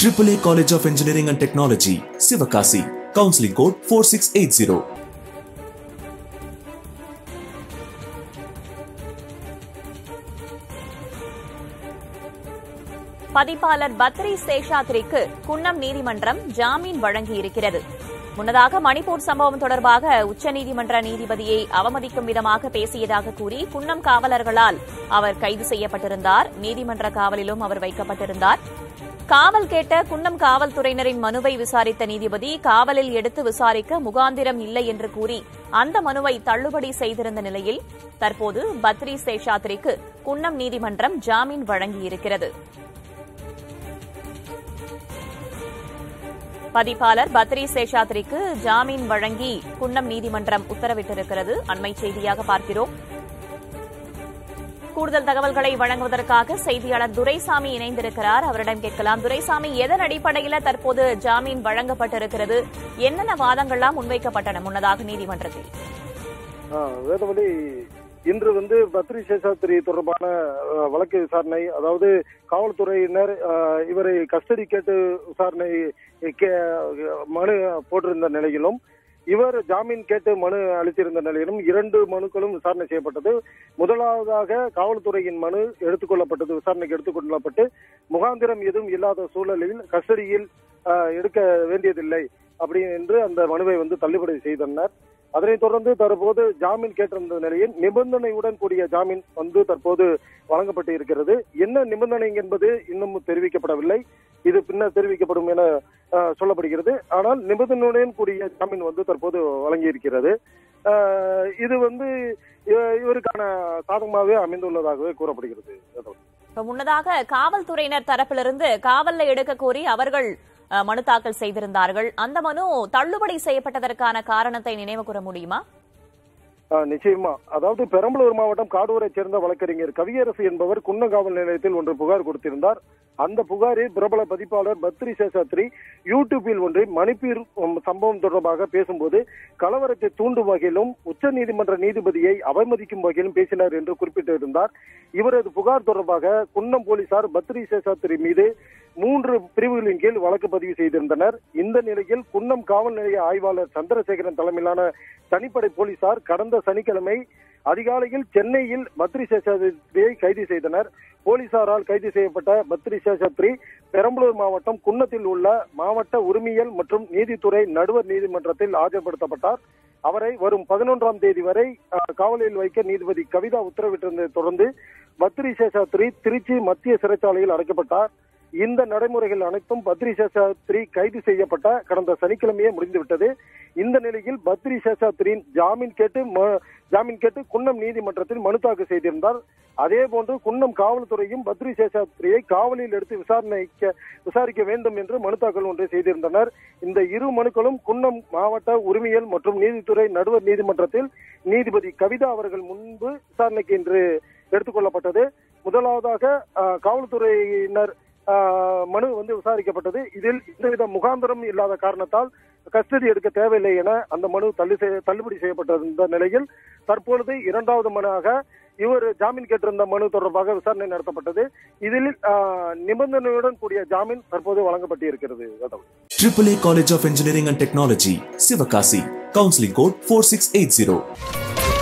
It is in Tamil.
AAA College of Engineering and Technology, Sivakasi. Counseling code 4680. பதிப்பாளர் Badri சேஷாத்ரிக்கு Kunnam நீதிமன்றம் ஜாமீன் வழங்கியிருக்கிறது முன்னதாக மணிப்பூர் சம்பவம் தொடர்பாக உச்சநீதிமன்ற நீதிபதியை அவமதிக்கும் விதமாக பேசியதாக கூறி குன்னம் காவலர்களால் அவர் கைது செய்யப்பட்டிருந்தார் நீதிமன்ற காவலிலும் அவர் வைக்கப்பட்டிருந்தார் காவல் கேட்ட குன்னம் காவல்துறையினரின் மனுவை விசாரித்த நீதிபதி காவலில் எடுத்து விசாரிக்க முகாந்திரம் இல்லை என்று கூறி அந்த மனுவை தள்ளுபடி செய்திருந்த நிலையில் தற்போது பத்ரி சேஷாத்ரிக்கு குன்னம் நீதிமன்றம் ஜாமீன் வழங்கியிருக்கிறது பதிப்பாளர் பத்ரி சேஷாத்ரிக்கு ஜாமீன் வழங்கி குன்னம் நீதிமன்றம் உத்தரவிட்டிருக்கிறது அண்மை செய்தியாக பார்க்கிறோம் கூடுதல் தகவல்களை வழங்குவதற்காக செய்தியாளர் துரைசாமி இணைந்திருக்கிறார் அவரிடம் கேட்கலாம் துரைசாமி எதன் அடிப்படையில் தற்போது ஜாமீன் வழங்கப்பட்டிருக்கிறது என்னென்ன வாதங்கள்லாம் முன்வைக்கப்பட்டன முன்னதாக நீதிமன்றத்தில் ஆ, வேதவழி இன்று வந்து பத்ரி சேஷாத்ரி தொடர்பான அ, வழக்கு விசாரணை அதாவது காவல்துறையினர் அ, இவரை கஸ்டடி கேட்டு விசாரணை கே- மனு போட்டிருந்த நிலையிலும் இவர் ஜாமீன் கேட்டு மனு அளித்திருந்த நிலையிலும் இரண்டு மனுக்களும் விசாரணை செய்யப்பட்டது முதலாவதாக காவல்துறையின் மனு எடுத்துக்கொள்ளப்பட்டது விசாரணைக்கு எடுத்துக்கொள்ளப்பட்டு முகாந்திரம் எதுவும் இல்லாத சூழலில் கஸ்டடியில் அ, எடுக்க வேண்டியதில்லை அப்படி என்று அந்த மனுவை வந்து தள்ளுபடி செய்தனர் அதனைத் தொடர்ந்து தற்போது ஜாமீன் கேட்டிருந்த நிலையில் நிபந்தனையுடன் கூடிய ஜாமீன் வந்து தற்போது வழங்கப்பட்டு இருக்கிறது என்ன நிபந்தனை என்பது இன்னும் தெரிவிக்கப்படவில்லை இது பின்னர் தெரிவிக்கப்படும் என அஹ், சொல்லப்படுகிறது ஆனால் நிபந்தனையுடன் கூடிய ஜாமீன் வந்து தற்போது வழங்கியிருக்கிறது அஹ், இது வந்து இவ- இவருக்கான சாதகமாகவே அமைந்துள்ளதாகவே கூறப்படுகிறது இப்ப முன்னதாக காவல்துறையினர் தரப்பிலிருந்து காவல்ல எடுக்க கோரி அவர்கள் அஹ், மனு தாக்கல் செய்திருந்தார்கள் அந்த மனு தள்ளுபடி செய்யப்பட்டதற்கான காரணத்தை நினைவு கூற முடியுமா ஆஹ் நிச்சயமா அதாவது பெரம்பலூர் மாவட்டம் காடூரைச் சேர்ந்த வழக்கறிஞர் கவியரசு என்பவர் குன்னம் காவல் நிலையத்தில் ஒன்று புகார் கொடுத்திருந்தார் அந்த புகாரில் பிரபல பதிப்பாளர் பத்ரி சேஷாத்ரி யூடியூபில் ஒன்று மணிப்பூர் உம், சம்பவம் தொடர்பாக பேசும்போது கலவரத்தை தூண்டும் வகையிலும் உச்ச நீதிமன்ற நீதிபதியை அவமதிக்கும் வகையிலும் பேசினார் என்று குறிப்பிட்டிருந்தார் இவரது புகார் தொடர்பாக குன்னம் போலீசார் பத்ரி சேஷாத்ரி மீது மூன்று பிரிவுகளின் கீழ் வழக்கு பதிவு செய்திருந்தனர் இந்த நிலையில் குன்னம் காவல் நிலைய ஆய்வாளர் சந்திரசேகரன் தலைமையிலான தனிப்படை போலீசார் கடந்த சனிக்கிழமை அதிகாலையில் சென்னையில் பத்ரி சேஷாத்ரியை கைது செய்தனர் போலீசாரால் கைது செய்யப்பட்ட பத்ரி சேஷாத்ரி பெரம்பலூர் மாவட்டம் குன்னத்தில் உள்ள மாவட்ட உரிமையல் மற்றும் நீதித்துறை நடுவர் நீதிமன்றத்தில் ஆஜர்படுத்தப்பட்டார் அவரை வரும் பதினொன்றாம் தேதி வரை அஹ், காவலில் வைக்க நீதிபதி கவிதா உத்தரவிட்டிருந்ததை தொடர்ந்து பத்ரி சேஷாத்ரி திருச்சி மத்திய சிறைச்சாலையில் அடைக்கப்பட்டார் இந்த நடைமுறைகள் அனைத்தும் பத்ரி சேஷாத்ரி கைது செய்யப்பட்ட கடந்த சனிக்கிழமையே முடிந்துவிட்டது இந்த நிலையில் பத்ரி சேஷாத்ரியின் ஜாமீன் கேட்டு ம- ஜாமீன் கேட்டு குன்னம் நீதிமன்றத்தில் மனு தாக்கல் செய்திருந்தார் அதே போன்று குன்னம் காவல்துறையும் பத்ரி சேஷாத்ரியை காவலில் எடுத்து விசாரணைக்க விசாரிக்க வேண்டும் என்று மனு தாக்கல் ஒன்றை செய்திருந்தனர் இந்த இரு மனுக்களும் குன்னம் மாவட்ட உரிமையல் மற்றும் நீதித்துறை நடுவர் நீதிமன்றத்தில் நீதிபதி கவிதா அவர்கள் முன்பு விசாரணைக்கு இன்று எடுத்துக்கொள்ளப்பட்டது முதலாவதாக அஹ், காவல்துறையினர் அஹ், மனு வந்து விசாரிக்கப்பட்டது இதில் எந்தவித முகாந்திரம் இல்லாத காரணத்தால் கஸ்டடி எடுக்க தேவையில்லை என அந்த மனு தள்ளி செய்ய- தள்ளுபடி செய்யப்பட்டிருந்த நிலையில் தற்பொழுது இரண்டாவது மனுவாக இவர் ஜாமீன் கேட்டிருந்த மனு தொடர்பாக விசாரணை நடத்தப்பட்டது இதில் அஹ், நிபந்தனையுடன் கூடிய ஜாமீன் தற்போது வழங்கப்பட்டு இருக்கிறது AAA College of Engineering and Technology, Sivakasi. Counseling code 4680.